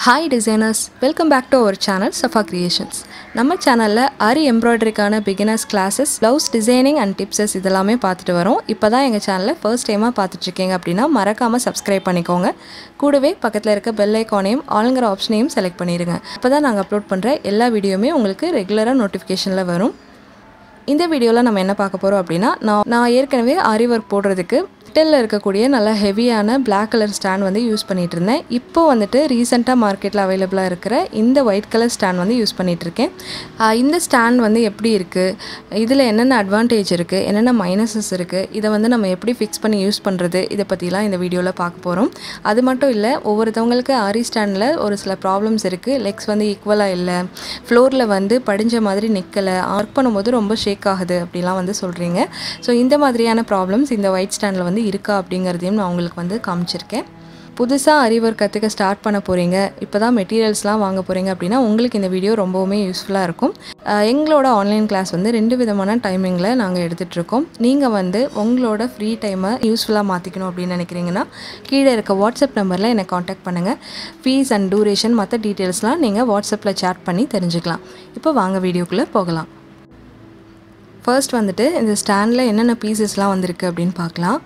hi designers welcome back to our channel Safa creations நம்ம சேனலில் ஆரி எம்ப்ராய்டரிக்கான beginners classes blouse designing and tips இதெல்லாமே பார்த்துட்டு வரோம் இப்போ தான் எங்கள் சேனலில் ஃபர்ஸ்ட் டைமாக பார்த்துட்ருக்கீங்க அப்படின்னா மறக்காமல் சப்ஸ்கிரைப் பண்ணிக்கோங்க கூடவே பக்கத்தில் இருக்க பெல் ஐக்கானையும் ஆளுங்கிற ஆப்ஷனையும் செலக்ட் பண்ணிடுங்க அப்போ தான் நாங்கள் அப்லோட் பண்ணுற எல்லா வீடியோவுமே உங்களுக்கு ரெகுலராக நோட்டிஃபிகேஷனில் வரும் இந்த வீடியோவில் நம்ம என்ன பார்க்க போகிறோம் அப்படின்னா நான் நான் ஏற்கனவே ஆரி ஒர்க் போடுறதுக்கு மெட்டலில் இருக்கக்கூடிய நல்ல ஹெவியான Black கலர் ஸ்டாண்ட் வந்து யூஸ் பண்ணிகிட்டு இருந்தேன் இப்போ வந்துட்டு ரீசெண்டாக மார்க்கெட்டில் அவைலபிளாக இருக்கிற இந்த ஒயிட் கலர் ஸ்டாண்ட் வந்து யூஸ் பண்ணிகிட்டு இருக்கேன் ஆஹ் இந்த ஸ்டாண்ட் வந்து எப்படி இருக்குது இதில் என்னென்ன அட்வான்டேஜ் இருக்குது என்னென்ன மைனஸஸ் இருக்குது இதை வந்து நம்ம எப்படி ஃபிக்ஸ் பண்ணி யூஸ் பண்ணுறது இதை பற்றிலாம் இந்த வீடியோவில் பார்க்க போகிறோம் அது மட்டும் இல்லை ஒவ்வொருத்தவங்களுக்கு ஆரி ஸ்டாண்டில் ஒரு சில ப்ராப்ளம்ஸ் இருக்குது லெக்ஸ் வந்து ஈக்குவலாக இல்லை ஃப்ளோரில் வந்து படிஞ்ச மாதிரி நிற்கலை ஒர்க் பண்ணும்போது ரொம்ப ஷேக் ஆகுது அப்படிலாம் வந்து சொல்கிறீங்க ஸோ இந்த மாதிரியான ப்ராப்ளம்ஸ் இந்த ஒயிட் ஸ்டாண்டில் வந்து இருக்கா அப்படிங்கிறதையும் நான் உங்களுக்கு வந்து காமிச்சிருக்கேன் புதுசாக அறிவர் கற்றுக்க ஸ்டார்ட் பண்ண போகிறீங்க இப்போ தான் மெட்டீரியல்ஸ்லாம் வாங்க போகிறீங்க அப்படின்னா உங்களுக்கு இந்த வீடியோ ரொம்பவுமே யூஸ்ஃபுல்லாக இருக்கும் அஹ் எங்களோட ஆன்லைன் கிளாஸ் வந்து ரெண்டு விதமான டைமிங்கில் நாங்கள் எடுத்துகிட்ருக்கோம் நீங்கள் வந்து உங்களோட ஃப்ரீ டைமை யூஸ்ஃபுல்லாக மாற்றிக்கணும் அப்படின்னு நினைக்கிறீங்கன்னா கீழே இருக்க வாட்ஸ்அப் நம்பரில் என்னை காண்டாக்ட் பண்ணுங்கள் ஃபீஸ் அண்ட் டூரேஷன் மற்ற டீட்டெயில்ஸ்லாம் நீங்கள் வாட்ஸ்அப்பில் சேட் பண்ணி தெரிஞ்சுக்கலாம் இப்போ வாங்க வீடியோக்குள்ளே போகலாம் ஃபர்ஸ்ட் வந்துட்டு இந்த ஸ்டாண்டில் என்னென்ன பீசஸ்லாம் வந்திருக்கு அப்படின்னு பார்க்கலாம்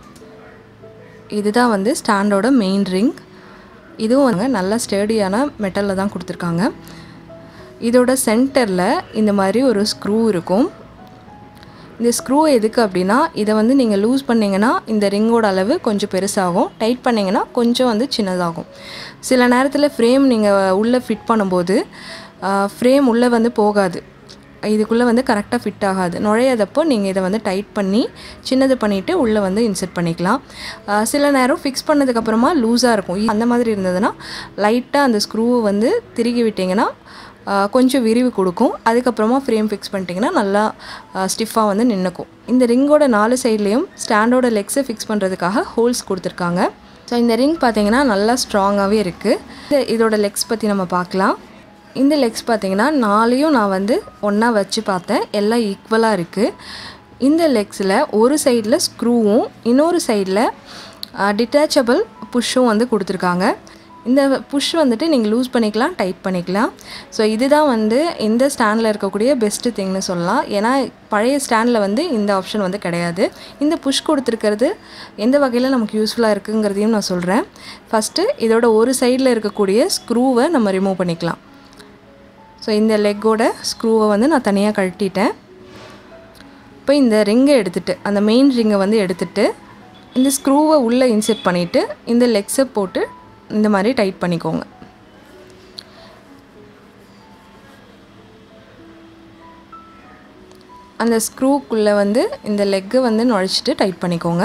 இதுதான் வந்து ஸ்டாண்டோட மெயின் ரிங் இதுவும் வந்து நல்லா ஸ்டேடியான மெட்டலில் தான் கொடுத்துருக்காங்க இதோட சென்டரில் இந்த மாதிரி ஒரு ஸ்க்ரூ இருக்கும் இந்த ஸ்க்ரூ எதுக்கு அப்படின்னா இதை வந்து நீங்கள் லூஸ் பண்ணிங்கன்னா இந்த ரிங்கோட அளவு கொஞ்சம் பெருசாகும் டைட் பண்ணிங்கன்னா கொஞ்சம் வந்து சின்னதாகும் சில நேரத்தில் ஃப்ரேம் நீங்கள் உள்ளே ஃபிட் பண்ணும்போது ஃப்ரேம் உள்ளே வந்து போகாது இதுக்குள்ளே வந்து கரெக்டாக ஃபிட் ஆகாது நுழையாதப்போ நீங்கள் இதை வந்து டைட் பண்ணி சின்னது பண்ணிவிட்டு உள்ளே வந்து இன்செர்ட் பண்ணிக்கலாம் ஆஹ் சில நேரம் ஃபிக்ஸ் பண்ணதுக்கப்புறமா லூஸாக இருக்கும் அந்த மாதிரி இருந்ததுன்னா லைட்டாக அந்த ஸ்க்ரூவை வந்து திருகி விட்டிங்கன்னா ஆஹ் கொஞ்சம் விரிவு கொடுக்கும் அதுக்கப்புறமா ஃப்ரேம் ஃபிக்ஸ் பண்ணிட்டிங்கன்னா நல்லா ஸ்டிஃபாக வந்து நின்றுக்கும் இந்த ரிங்கோட நாலு சைட்லேயும் ஸ்டாண்டோட லெக்ஸை ஃபிக்ஸ் பண்ணுறதுக்காக ஹோல்ஸ் கொடுத்துருக்காங்க ஸோ இந்த ரிங் பார்த்தீங்கன்னா நல்லா ஸ்ட்ராங்காகவே இருக்குது இதோட லெக்ஸ் பற்றி நம்ம பார்க்கலாம் இந்த லெக்ஸ் பார்த்தீங்கன்னா நாலையும் நான் வந்து ஒன்றா வச்சு பார்த்தேன் எல்லாம் ஈக்குவலாக இருக்குது இந்த லெக்ஸில் ஒரு சைடில் ஸ்க்ரூவும் இன்னொரு சைடில் டிட்டாச்சபிள் புஷ்ஷும் வந்து கொடுத்துருக்காங்க இந்த புஷ் வந்துட்டு நீங்கள் லூஸ் பண்ணிக்கலாம் டைட் பண்ணிக்கலாம் ஸோ இதுதான் வந்து இந்த ஸ்டாண்டில் இருக்கக்கூடிய பெஸ்ட்டு திங்னு சொல்லலாம் ஏன்னா பழைய ஸ்டாண்டில் வந்து இந்த ஆப்ஷன் வந்து கிடையாது இந்த புஷ் கொடுத்துருக்கிறது எந்த வகையில் நமக்கு யூஸ்ஃபுல்லாக இருக்குங்கிறதையும் நான் சொல்கிறேன் ஃபஸ்ட்டு இதோட ஒரு சைடில் இருக்கக்கூடிய ஸ்க்ரூவை நம்ம ரிமூவ் பண்ணிக்கலாம் ஸோ இந்த லெக்கோட ஸ்க்ரூவை வந்து நான் தனியாக கழட்டிட்டேன் இப்போ இந்த ரிங்கை எடுத்துகிட்டு அந்த மெயின் ரிங்கை வந்து எடுத்துகிட்டு இந்த ஸ்க்ரூவை உள்ளே இன்செர்ட் பண்ணிவிட்டு இந்த லெக்ஸை போட்டு இந்த மாதிரி டைட் பண்ணிக்கோங்க அந்த ஸ்க்ரூக்குள்ளே வந்து இந்த லெக்கை வந்து நுழைச்சிட்டு டைட் பண்ணிக்கோங்க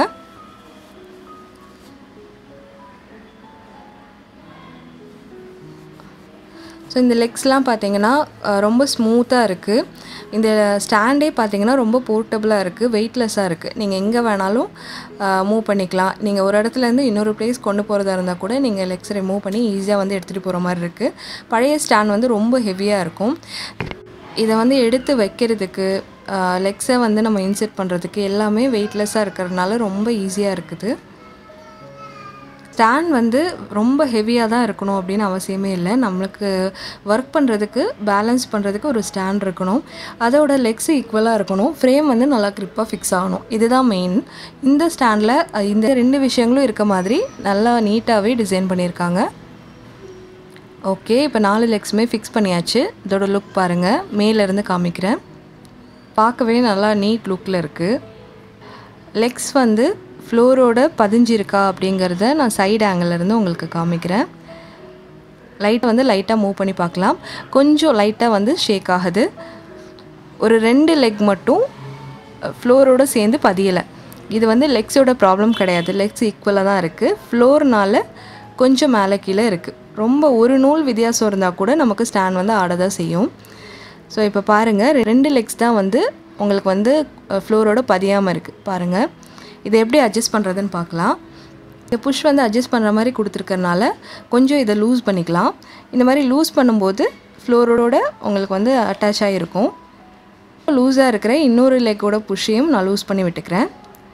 ஸோ இந்த லெக்ஸ்லாம் பார்த்தீங்கன்னா அஹ், ரொம்ப ஸ்மூத்தாக இருக்குது இந்த ஸ்டாண்டே பார்த்தீங்கன்னா ரொம்ப போர்ட்டபுளாக இருக்குது வெயிட்லெஸ்ஸாக இருக்குது நீங்கள் எங்கே வேணாலும் மூவ் பண்ணிக்கலாம் நீங்கள் ஒரு இடத்துலேருந்து இன்னொரு பிளேஸ் கொண்டு போகிறதா இருந்தால் கூட நீங்கள் லெக்ஸ் ரிமூவ் பண்ணி ஈஸியாக வந்து எடுத்துகிட்டு போகிற மாதிரி இருக்குது பழைய ஸ்டாண்ட் வந்து ரொம்ப ஹெவியாக இருக்கும் இதை வந்து எடுத்து வைக்கிறதுக்கு லெக்ஸை வந்து நம்ம இன்செர்ட் பண்ணுறதுக்கு எல்லாமே வெயிட்லெஸ்ஸாக இருக்கிறதுனால ரொம்ப ஈஸியாக இருக்குது ஸ்டாண்ட் வந்து ரொம்ப ஹெவியாக தான் இருக்கணும் அப்படின்னு அவசியமே இல்லை நம்மளுக்கு ஒர்க் பண்ணுறதுக்கு பேலன்ஸ் பண்ணுறதுக்கு ஒரு ஸ்டாண்ட் இருக்கணும் அதோட லெக்ஸ் ஈக்குவலாக இருக்கணும் ஃப்ரேம் வந்து நல்லா க்ரிப்பாக ஃபிக்ஸ் ஆகணும் இதுதான் மெயின் இந்த ஸ்டாண்டில் இந்த ரெண்டு விஷயங்களும் இருக்க மாதிரி நல்லா நீட்டாகவே டிசைன் பண்ணியிருக்காங்க ஓகே இப்போ நாலு லெக்ஸுமே ஃபிக்ஸ் பண்ணியாச்சு இதோட லுக் பாருங்கள் மேலேருந்து காமிக்கிறேன் பார்க்கவே நல்லா நீட் லுக்கில் இருக்குது லெக்ஸ் வந்து ஃப்ளோரோட பதிஞ்சிருக்கா அப்படிங்கிறத நான் சைடு இருந்து உங்களுக்கு காமிக்கிறேன் லைட் வந்து லைட்டாக மூவ் பண்ணி பார்க்கலாம் கொஞ்சம் லைட்டாக வந்து ஷேக் ஆகுது ஒரு ரெண்டு லெக் மட்டும் ஃப்ளோரோட சேர்ந்து பதியலை இது வந்து லெக்ஸோட ப்ராப்ளம் கிடையாது லெக்ஸ் ஈக்குவலாக தான் இருக்குது ஃப்ளோர்னால் கொஞ்சம் மேலே கீழே இருக்குது ரொம்ப ஒரு நூல் வித்தியாசம் இருந்தால் கூட நமக்கு ஸ்டாண்ட் வந்து ஆட தான் செய்யும் ஸோ இப்போ பாருங்கள் ரெண்டு லெக்ஸ் தான் வந்து உங்களுக்கு வந்து ஃப்ளோரோட பதியாமல் இருக்குது பாருங்கள் இதை எப்படி அட்ஜஸ்ட் பண்ணுறதுன்னு பார்க்கலாம் இந்த புஷ் வந்து அட்ஜஸ்ட் பண்ணுற மாதிரி கொடுத்துருக்கறனால கொஞ்சம் இதை லூஸ் பண்ணிக்கலாம் இந்த மாதிரி லூஸ் பண்ணும்போது ஃப்ளோரோட உங்களுக்கு வந்து அட்டாச் ஆகிருக்கும் லூஸாக இருக்கிற இன்னொரு லெக்கோட புஷ்ஷையும் நான் லூஸ் பண்ணி விட்டுக்கிறேன்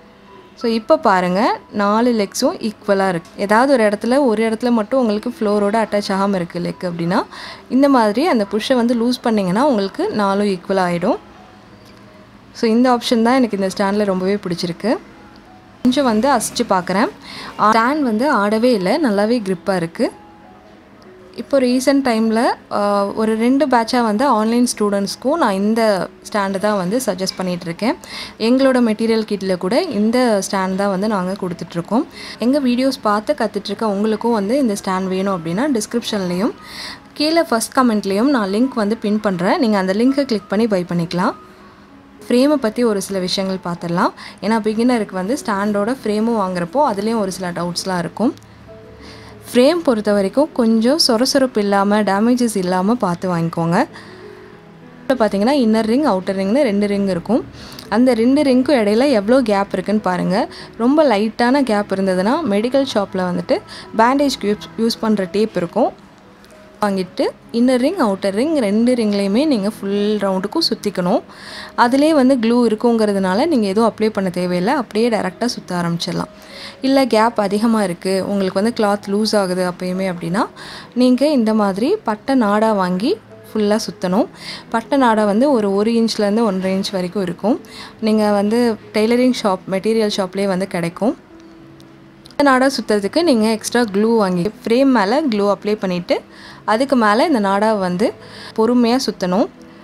ஸோ இப்போ பாருங்கள் நாலு லெக்ஸும் ஈக்குவலாக இருக்குது ஏதாவது ஒரு இடத்துல ஒரு இடத்துல மட்டும் உங்களுக்கு ஃப்ளோரோட அட்டாச் ஆகாமல் இருக்குது லெக் அப்படின்னா இந்த மாதிரி அந்த புஷ்ஷை வந்து லூஸ் பண்ணிங்கன்னா உங்களுக்கு நாலும் ஈக்குவல் ஆகிடும் ஸோ இந்த ஆப்ஷன் தான் எனக்கு இந்த ஸ்டாண்டில் ரொம்பவே பிடிச்சிருக்கு கொஞ்சம் வந்து அசிச்சு பார்க்குறேன் ஸ்டாண்ட் வந்து ஆடவே இல்லை நல்லாவே க்ரிப்பாக இருக்குது இப்போ ரீசெண்ட் டைமில் ஒரு ரெண்டு பேட்சாக வந்து ஆன்லைன் ஸ்டூடெண்ட்ஸ்க்கும் நான் இந்த ஸ்டாண்டு தான் வந்து சஜஸ்ட் பண்ணிகிட்ருக்கேன் எங்களோட மெட்டீரியல் கிட்டில் கூட இந்த ஸ்டாண்ட் தான் வந்து நாங்கள் கொடுத்துட்ருக்கோம் எங்கள் வீடியோஸ் பார்த்து கற்றுட்ருக்க உங்களுக்கும் வந்து இந்த ஸ்டாண்ட் வேணும் அப்படின்னா டிஸ்கிரிப்ஷன்லேயும் கீழே ஃபஸ்ட் கமெண்ட்லேயும் நான் லிங்க் வந்து பின் பண்ணுறேன் நீங்கள் அந்த லிங்க்கை கிளிக் பண்ணி பை பண்ணிக்கலாம் ஃப்ரேமை பற்றி ஒரு சில விஷயங்கள் பார்த்துடலாம் ஏன்னா பிகினருக்கு வந்து ஸ்டாண்டோட ஃப்ரேமும் வாங்குறப்போ அதுலேயும் ஒரு சில டவுட்ஸ்லாம் இருக்கும் ஃப்ரேம் பொறுத்த வரைக்கும் கொஞ்சம் சொரசொரப்பு இல்லாமல் டேமேஜஸ் இல்லாமல் பார்த்து வாங்கிக்கோங்க இப்போ பார்த்தீங்கன்னா இன்னர் ரிங் அவுட்டர் ரிங்னு ரெண்டு ரிங் இருக்கும் அந்த ரெண்டு ரிங்க்கும் இடையில எவ்வளோ கேப் இருக்குன்னு பாருங்கள் ரொம்ப லைட்டான கேப் இருந்ததுன்னா மெடிக்கல் ஷாப்பில் வந்துட்டு பேண்டேஜ் யூஸ் யூஸ் பண்ணுற டேப் இருக்கும் வாங்கிட்டு இன்னர் ரிங் அவுட்டர் ரிங் ரெண்டு ரிங்லேயுமே நீங்கள் ஃபுல் ரவுண்டுக்கும் சுற்றிக்கணும் அதிலே வந்து க்ளூ இருக்குங்கிறதுனால நீங்கள் எதுவும் அப்ளை பண்ண தேவையில்லை அப்படியே டேரெக்டாக சுற்ற ஆரம்பிச்சிடலாம் இல்லை கேப் அதிகமாக இருக்குது உங்களுக்கு வந்து கிளாத் லூஸ் ஆகுது அப்பயுமே அப்படின்னா நீங்கள் இந்த மாதிரி பட்டை நாடாக வாங்கி ஃபுல்லாக சுற்றணும் பட்டை நாடா வந்து ஒரு ஒரு இன்ச்லேருந்து ஒன்றரை இன்ச் வரைக்கும் இருக்கும் நீங்கள் வந்து டெய்லரிங் ஷாப் மெட்டீரியல் ஷாப்லேயே வந்து கிடைக்கும் நாடா சுற்றுறதுக்கு நீங்கள் எக்ஸ்ட்ரா க்ளூ வாங்கி ஃப்ரேம் மேலே க்ளூ அப்ளை பண்ணிவிட்டு அதுக்கு மேலே இந்த நாடாவை வந்து பொறுமையாக சுற்றணும்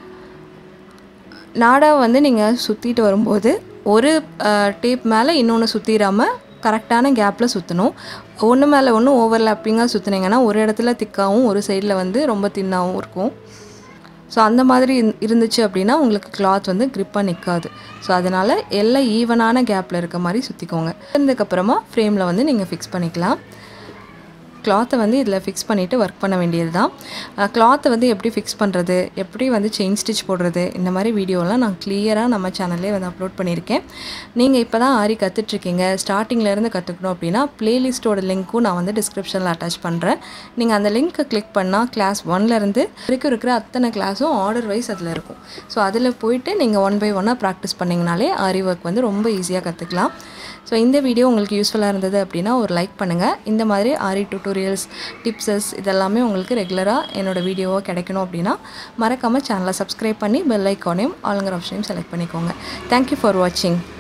நாடாவை வந்து நீங்கள் சுற்றிட்டு வரும்போது ஒரு டேப் மேலே இன்னொன்று சுற்றிடாமல் கரெக்டான கேப்பில் சுற்றணும் ஒன்று மேலே ஒன்று ஓவர்லாப்பிங்காக சுற்றுனீங்கன்னா ஒரு இடத்துல திக்காகவும் ஒரு சைடில் வந்து ரொம்ப தின்னாகவும் இருக்கும் ஸோ அந்த மாதிரி இருந்துச்சு அப்படின்னா உங்களுக்கு கிளாத் வந்து க்ரிப்பாக நிற்காது ஸோ அதனால் எல்லாம் ஈவனான கேப்பில் இருக்க மாதிரி சுற்றிக்கோங்க இருந்ததுக்கப்புறமா ஃப்ரேமில் வந்து நீங்கள் ஃபிக்ஸ் பண்ணிக்கலாம் கிளாத்தை வந்து இதில் ஃபிக்ஸ் பண்ணிவிட்டு ஒர்க் பண்ண வேண்டியது தான் கிளாத்தை வந்து எப்படி ஃபிக்ஸ் பண்ணுறது எப்படி வந்து செயின் ஸ்டிச் போடுறது இந்த மாதிரி வீடியோலாம் நான் கிளியராக நம்ம சேனல்லே வந்து அப்லோட் பண்ணியிருக்கேன் நீங்கள் இப்போ தான் ஆரி கற்றுட்ருக்கீங்க ஸ்டார்டிங்லேருந்து கற்றுக்கணும் அப்படின்னா ப்ளேலிஸ்ட்டோட லிங்க்கும் நான் வந்து டிஸ்கிரிப்ஷனில் அட்டாச் பண்ணுறேன் நீங்கள் அந்த லிங்க்கை கிளிக் பண்ணால் கிளாஸ் ஒன்லேருந்து வரைக்கும் இருக்கிற அத்தனை கிளாஸும் ஆர்டர் வைஸ் அதில் இருக்கும் ஸோ அதில் போயிட்டு நீங்கள் ஒன் பை ஒன்னாக ப்ராக்டிஸ் பண்ணிங்கனாலே ஆரி ஒர்க் வந்து ரொம்ப ஈஸியாக கற்றுக்கலாம் ஸோ இந்த வீடியோ உங்களுக்கு யூஸ்ஃபுல்லாக இருந்தது அப்படின்னா ஒரு லைக் பண்ணுங்கள் இந்த மாதிரி ஆரி டியூட்டோரியல்ஸ் டிப்ஸஸ் இதெல்லாமே உங்களுக்கு ரெகுலராக என்னோடய வீடியோவாக கிடைக்கணும் அப்படின்னா மறக்காமல் சேனலை சப்ஸ்கிரைப் பண்ணி பெல் ஐக்கானையும் ஆளுங்கிற ஆப்ஷனையும் செலக்ட் பண்ணிக்கோங்க தேங்க்யூ ஃபார் வாட்சிங்